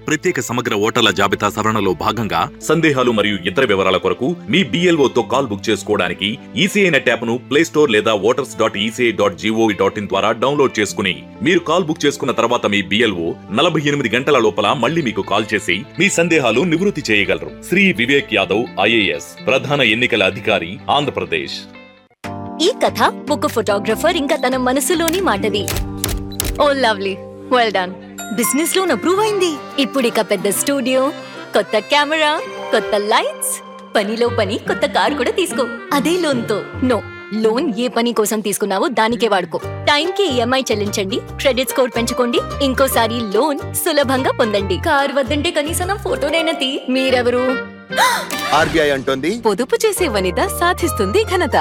ప్రత్యేక సమగ్ర ఓటర్ల జాబితా సవరణలో భాగంగా సందేహాలు మరియు ఇతర వివరాల కొరకు మీ BLO తో కాల్ బుక్ చేసుకోవడానికి ఈసీఐ నెట్ యాప్ ను ప్లే స్టోర్ లేదా voters dot ECI dot GOV dot in ద్వారా డౌన్లోడ్ చేసుకుని మీరు కాల్ బుక్ చేసుకున్న తర్వాత మీ బిఎల్ఓ నలభై ఎనిమిది గంటల లోపల మళ్ళీ మీకు కాల్ చేసి మీ సందేహాలు నివృత్తి చేయగలరు శ్రీ వివేక్ యాదవ్ ఐఏఎస్ ప్రధాన ఎన్నికల అధికారి ఆంధ్రప్రదేశ్ ఈ కథ ఒక ఫోటోగ్రఫర్ ఇంకా తన మనసులోని మాటది ఓ lovely well done business loan approve అయింది ఇప్పుడు ఇక పెద్ద స్టూడియో కొత్త కెమెరా కొత్త లైట్స్ పనిలో పని కొత్త కార్ కూడా తీసుకో అదే లోన్ తో నో లోన్ ఏ పని కోసం తీసుకున్నావో దానికే వాడుకో టైం కి ఈఎంఐ చెల్లించండి క్రెడిట్ స్కోర్ పెంచుకోండి ఇంకోసారి లోన్ సులభంగా పొందండి కార్ వద్దంటే కనీసం నా ఫోటోనైనా తీ మీరెవరు ఆర్బీఐ అంటోంది పొదుపు చేసే వనిత సాధిస్తుంది ఘనత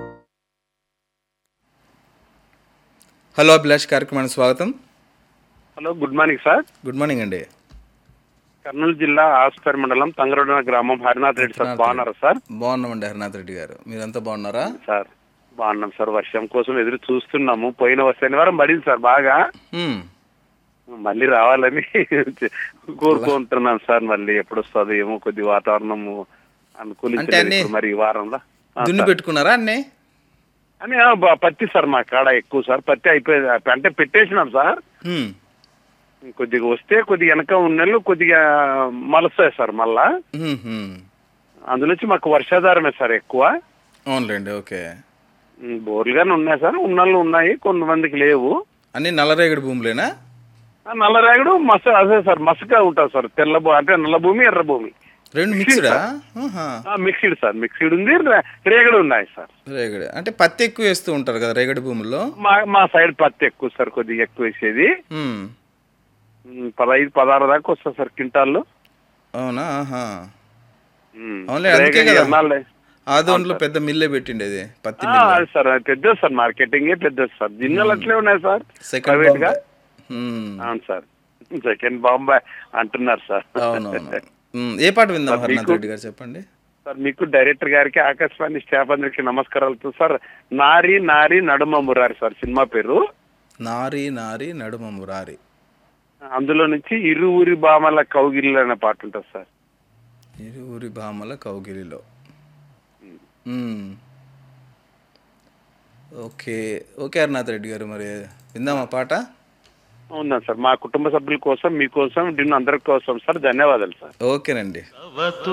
హలో అభిలాష్ కార్యక్రమానికి స్వాగతం hello good morning sir good morning అండి కర్నూలు జిల్లా ఆస్పేర్ మండలం తంగరోడ గ్రామం హరినాథ్ రెడ్డి సార్ బాగున్నారా సార్ బాగున్నామండి హరినాథ్ రెడ్డి గారు మీరంతా బాగున్నారా సార్ బాగున్నాం సార్ వర్షం కోసం ఎదురు చూస్తున్నాము పోయిన శనివారం పడింది సార్ బాగా హ్మ్. మళ్ళీ రావాలని కోరుకుంటున్నాం సార్ మళ్ళీ ఎప్పుడు వస్తుంది ఏమో కొద్ది వాతావరణము అంటే అనుకూలించలేదు అన్ని ఇప్పుడు మరి ఈ వారంలో ఆ, దున్ని సార్. పెట్టుకున్నారా అన్నీ అని ఆ, బ- పత్తి సార్ మా కాడ ఎక్కువ సార్ పత్తి అయిపోయింది అంటే పెట్టేసినాం సార్ హ్మ్. కొద్దిగా వస్తే కొద్దిగా వెనక ఉన్నెళ్ళు కొద్దిగా మలుస్తాయి సార్ మళ్ళా హ్మ్, హ్మ్. అందులోంచి మాకు వర్షాధారమే సార్ ఎక్కువ అవునులేండి ఓకే ఉమ్, బోర్లుగానే ఉన్నాయి సార్ ఉన్నళ్ళు ఉన్నాయి కొంతమందికి లేవు అన్ని నల్లరేగడి భూములేనా ఆ నల్లరేగడు మస అదే సార్ మసక ఉంటుంది సార్ తెల్ల భూ అంటే నల్ల భూమి ఎర్ర భూమి రెండు మిక్స్డా ఆహా. మిక్స్డ్ సార్ మిక్స్డ్ ఉంది రే- రేగడి ఉన్నాయి సార్ రేగడి అంటే పత్తి ఎక్కువ వేస్తూ ఉంటారు కదా రేగడి భూముల్లో మా మా సైడ్ పత్తి ఎక్కువ సార్ కొద్దిగా ఎక్కువ వేసేది హ్మ్. ఉమ్, పదహైదు పదహారు దాకా వస్తుంది సార్ క్వింటాల్లో అవునా ఆహా ఉమ్, అవునులే అందుకే రేగడి కదా ఎన్నాళ్ళే? ఆదోన్లో పెద్ద మిల్లే పెట్టిండేది పత్తి ఆ, మిల్లు అది సార్ అది పెద్దది సార్ మార్కెటింగ్ పెద్దది సార్ జిన్నలు అట్లే ఉన్నాయి సార్ సెకండ్ ప్రైవేట్ గా బాంబే. హ్మ్. అవును సార్ సెకండ్ బాంబే అంటున్నారు సార్ అవునవును హ్మ్. ఏ పాట విందాం సార్, హరినాథ్ మీకు- రెడ్డి గారు చెప్పండి సార్ మీకు డైరెక్టర్ గారికి ఆకాశవాణి స్టాఫ్ అందరికి నమస్కారాలతో సార్ నారి నారి నడుమ మురారి సార్ సినిమా పేరు నారి నారి నడుమ మురారి అందులో నుంచి ఇరువురి బామల కౌగిళ్ళు అనే పాట ఉంటుంది సార్ ఇరువురి భామల కౌగిలిలో hmm. Okay okay Harinath Reddy గారు మరి విందామా పాట అవునా సార్ మా కుటుంబ సభ్యుల కోసం మీకోసం డిన్ అందరి కోసం సార్ ధన్యవాదాలు సార్ ఓకేనండి అవతు